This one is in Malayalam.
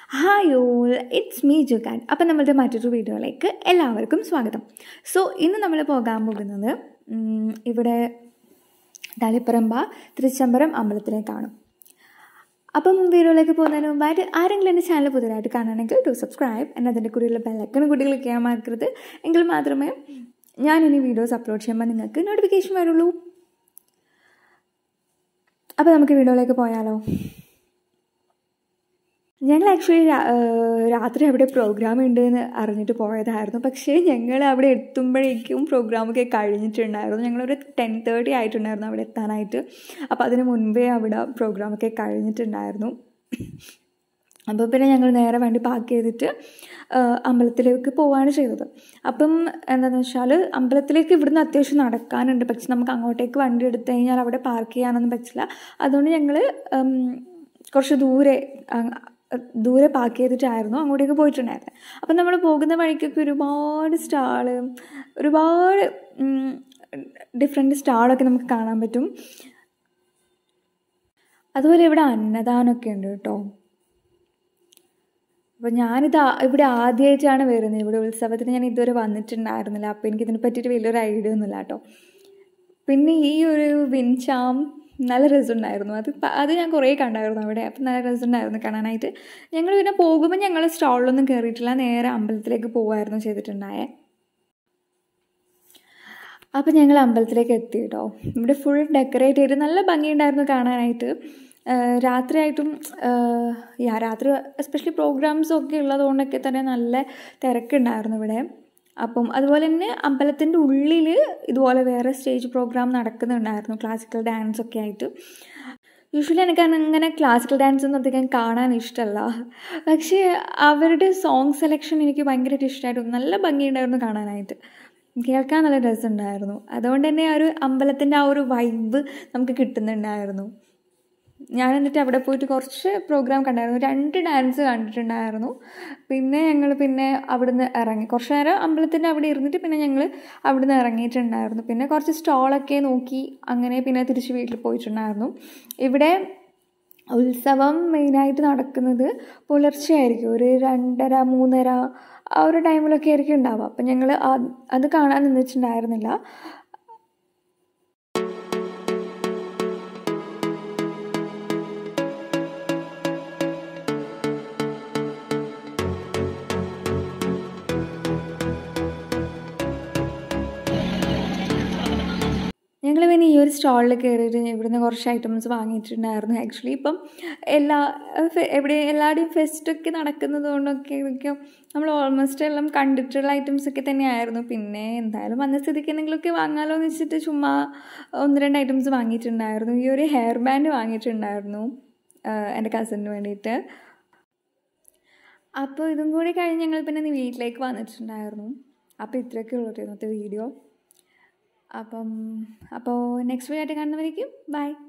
ഹായ് ഓൾ ഇറ്റ്സ് മീ ജുക്കാൻ അപ്പം നമ്മളുടെ മറ്റൊരു വീഡിയോയിലേക്ക് എല്ലാവർക്കും സ്വാഗതം സോ ഇന്ന് നമ്മൾ പോകാൻ പോകുന്നത് ഉം, ഇവിടെ തളിപ്പറമ്പ തൃച്ചംബരം അമ്പലത്തിലേക്കാണ് അപ്പം വീഡിയോയിലേക്ക് പോകുന്നതിന് മുമ്പായിട്ട് ആരെങ്കിലും എൻ്റെ ചാനൽ പുതിയതായിട്ട് കാണുകയാണെങ്കിൽ ടു സബ്സ്ക്രൈബ് എന്നെ അതിൻ്റെ കൂടെയുള്ള ബെല്ലക്കന് കൂടി ക്ലിക്ക് ചെയ്യാൻ മറക്കരുത് എങ്കിൽ മാത്രമേ ഞാൻ ഇനി വീഡിയോസ് അപ്ലോഡ് ചെയ്യുമ്പോൾ നിങ്ങൾക്ക് നോട്ടിഫിക്കേഷൻ വരുള്ളൂ അപ്പോൾ നമുക്ക് വീഡിയോയിലേക്ക് പോയാലോ ഞങ്ങൾ ആക്ച്വലി രാത്രി അവിടെ പ്രോഗ്രാം ഉണ്ട് എന്ന് അറിഞ്ഞിട്ട് പോയതായിരുന്നു പക്ഷേ ഞങ്ങൾ അവിടെ എത്തുമ്പോഴേക്കും പ്രോഗ്രാമൊക്കെ കഴിഞ്ഞിട്ടുണ്ടായിരുന്നു ഞങ്ങളൊരു ടെൻ തേർട്ടി ആയിട്ടുണ്ടായിരുന്നു അവിടെ എത്താനായിട്ട് അപ്പോൾ അതിന് മുൻപേ അവിടെ പ്രോഗ്രാമൊക്കെ കഴിഞ്ഞിട്ടുണ്ടായിരുന്നു അപ്പോൾ പിന്നെ ഞങ്ങൾ നേരെ വണ്ടി പാർക്ക് ചെയ്തിട്ട് ആ, അമ്പലത്തിലേക്ക് പോവുകയാണ് ചെയ്തത് അപ്പം എന്താണെന്ന് വെച്ചാൽ അമ്പലത്തിലേക്ക് ഇവിടുന്ന് അത്യാവശ്യം നടക്കാനുണ്ട് പക്ഷെ നമുക്ക് അങ്ങോട്ടേക്ക് വണ്ടി എടുത്തു കഴിഞ്ഞാൽ അവിടെ പാർക്ക് ചെയ്യാനൊന്നും പറ്റില്ല അതുകൊണ്ട് ഞങ്ങൾ കുറച്ച് ദൂരെ ആ, ദൂരെ പാർക്ക് ചെയ്തിട്ടായിരുന്നു അങ്ങോട്ടേക്ക് പോയിട്ടുണ്ടായിരുന്നത് അപ്പം നമ്മൾ പോകുന്ന വഴിക്കൊക്കെ ഒരുപാട് സ്റ്റാള് ഒരുപാട് ഡിഫറെൻറ്റ് സ്റ്റാളൊക്കെ നമുക്ക് കാണാൻ പറ്റും അതുപോലെ ഇവിടെ അന്നദാനമൊക്കെ ഉണ്ട് കേട്ടോ അപ്പോൾ ഞാനിത് ആ- ഇവിടെ ആദ്യമായിട്ടാണ് വരുന്നത് ഇവിടെ ഉത്സവത്തിന് ഞാൻ ഇതുവരെ വന്നിട്ടുണ്ടായിരുന്നില്ല അപ്പോൾ എനിക്ക് ഇതിനെ പറ്റിയിട്ട് വലിയൊരു ഐഡിയ ഒന്നുമില്ല കേട്ടോ പിന്നെ ഈ ഒരു വിൻചാം നല്ല രസമുണ്ടായിരുന്നു അത് പ- അത് ഞാൻ കുറേ കണ്ടായിരുന്നു അവിടെ അപ്പം നല്ല രസമുണ്ടായിരുന്നു കാണാനായിട്ട് ഞങ്ങൾ പിന്നെ പോകുമ്പോൾ ഞങ്ങൾ സ്റ്റാളിലൊന്നും കയറിയിട്ടില്ല നേരെ അമ്പലത്തിലേക്ക് പോകുമായിരുന്നു ചെയ്തിട്ടുണ്ടായേ അപ്പം ഞങ്ങൾ അമ്പലത്തിലേക്ക് എത്തി കേട്ടോ ഇവിടെ ഫുൾ ഡെക്കറേറ്റ് ചെയ്ത് നല്ല ഭംഗിയുണ്ടായിരുന്നു കാണാനായിട്ട് ആഹ് രാത്രിയായിട്ടും ആഹ് യാ രാത്രി എസ്പെഷ്യലി പ്രോഗ്രാംസ് ഒക്കെ ഉള്ളതുകൊണ്ടൊക്കെ തന്നെ നല്ല തിരക്കുണ്ടായിരുന്നു ഇവിടെ അപ്പം അതുപോലെ തന്നെ അമ്പലത്തിൻ്റെ ഉള്ളിൽ ഇതുപോലെ വേറെ സ്റ്റേജ് പ്രോഗ്രാം നടക്കുന്നുണ്ടായിരുന്നു ക്ലാസിക്കൽ ഡാൻസ് ഒക്കെ ആയിട്ട് യൂഷ്വലി എനിക്ക് അങ്ങനെ ക്ലാസിക്കൽ ഡാൻസ് ഒന്നും അധികം കാണാൻ ഇഷ്ടമല്ല പക്ഷേ അവരുടെ സോങ് സെലക്ഷൻ എനിക്ക് ഭയങ്കരമായിട്ട് ഇഷ്ടമായിട്ട് നല്ല ഭംഗിയുണ്ടായിരുന്നു കാണാനായിട്ട് കേൾക്കാൻ നല്ല രസമുണ്ടായിരുന്നു അതുകൊണ്ട് തന്നെ ആ ഒരു അമ്പലത്തിൻ്റെ ആ ഒരു വൈബ് നമുക്ക് കിട്ടുന്നുണ്ടായിരുന്നു ഞാൻ എന്നിട്ട് അവിടെ പോയിട്ട് കുറച്ച് പ്രോഗ്രാം കണ്ടായിരുന്നു രണ്ട് ഡാൻസ് കണ്ടിട്ടുണ്ടായിരുന്നു പിന്നെ ഞങ്ങൾ പിന്നെ അവിടുന്ന് ഇറങ്ങി കുറച്ച് നേരം അമ്പലത്തിൻ്റെ അവിടെ ഇരുന്നിട്ട് പിന്നെ ഞങ്ങൾ അവിടുന്ന് ഇറങ്ങിയിട്ടുണ്ടായിരുന്നു പിന്നെ കുറച്ച് സ്റ്റോളൊക്കെ നോക്കി അങ്ങനെ പിന്നെ തിരിച്ച് വീട്ടിൽ പോയിട്ടുണ്ടായിരുന്നു ഇവിടെ ഉത്സവം മെയിനായിട്ട് നടക്കുന്നത് പുലർച്ചെയായിരിക്കും ഒരു രണ്ടര മൂന്നര ആ ഒരു ടൈമിലൊക്കെ ആയിരിക്കും ഉണ്ടാവുക അപ്പം ഞങ്ങൾ അത് കാണാൻ നിന്നിട്ടുണ്ടായിരുന്നില്ല ഞങ്ങൾ പിന്നെ ഈ ഒരു സ്റ്റാളിൽ കയറിയിട്ട് ഇവിടുന്ന് കുറച്ച് ഐറ്റംസ് വാങ്ങിയിട്ടുണ്ടായിരുന്നു ആക്ച്വലി ഇപ്പം എല്ലാ ഫെ- എവിടെ എല്ലാവരുടെയും ഫെസ്റ്റൊക്കെ നടക്കുന്നത് കൊണ്ടൊക്കെ ഇതൊക്കെ നമ്മൾ ഓൾമോസ്റ്റ് എല്ലാം കണ്ടിട്ടുള്ള ഐറ്റംസ് ഒക്കെ തന്നെയായിരുന്നു പിന്നെ എന്തായാലും വന്ന സ്ഥിതിക്ക് എന്തെങ്കിലുമൊക്കെ വാങ്ങാമല്ലോ എന്ന് വെച്ചിട്ട് ചുമ്മാ ഒന്ന് രണ്ട് ഐറ്റംസ് വാങ്ങിയിട്ടുണ്ടായിരുന്നു ഈ ഒരു ഹെയർ ബാൻഡ് വാങ്ങിയിട്ടുണ്ടായിരുന്നു ആഹ് എൻ്റെ കസിന് വേണ്ടിയിട്ട് അപ്പോൾ ഇതും കൂടി കഴിഞ്ഞ് ഞങ്ങൾ പിന്നെ നീ വീട്ടിലേക്ക് വന്നിട്ടുണ്ടായിരുന്നു അപ്പോൾ ഇത്രയൊക്കെ ഉള്ളൂ കേട്ടോ ഇന്നത്തെ വീഡിയോ അപ്പം അപ്പോൾ നെക്സ്റ്റ് വീഡിയോ ആയിട്ട് കാണുന്നവരേക്കും ബൈ